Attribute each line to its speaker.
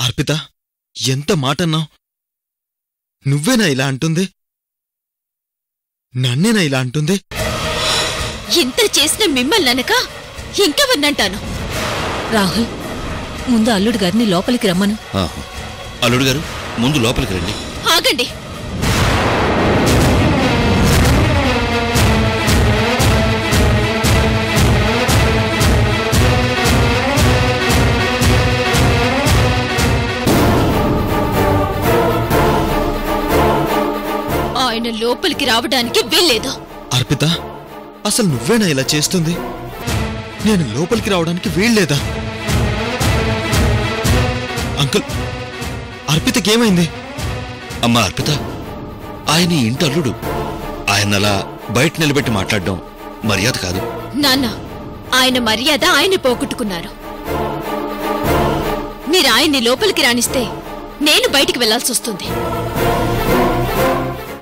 Speaker 1: అర్పిత ఎంత మాటన్నావు నువ్వేనా ఇలా అంటుంది నన్నేనా ఇలా అంటుంది
Speaker 2: ఇంత చేసిన మిమ్మల్ని అనక ఇంకెవరినంటాను
Speaker 3: రాహుల్ ముందు అల్లుడు గారిని లోపలికి రమ్మను
Speaker 4: ఆహా. అల్లుడు గారు ముందు లోపలికి రండి
Speaker 2: ఆగండి ఆయన లోపలికి రావడానికి వీల్లేదు
Speaker 1: అర్పిత అసలు నువ్వేనా ఇలా చేస్తుంది నేను లోపలికి రావడానికి వీల్లేదా అంకుల్ అర్పితకేమైంది
Speaker 4: అమ్మా అర్పిత ఆయన ఈ ఇంటి అల్లుడు ఆయన అలా బయట నిలబెట్టి మాట్లాడడం మర్యాద కాదు
Speaker 2: నాన్న ఆయన మర్యాద ఆయన పోగొట్టుకున్నారు మీరు ఆయన్ని లోపలికి రాణిస్తే నేను బయటికి వెళ్లాల్సి వస్తుంది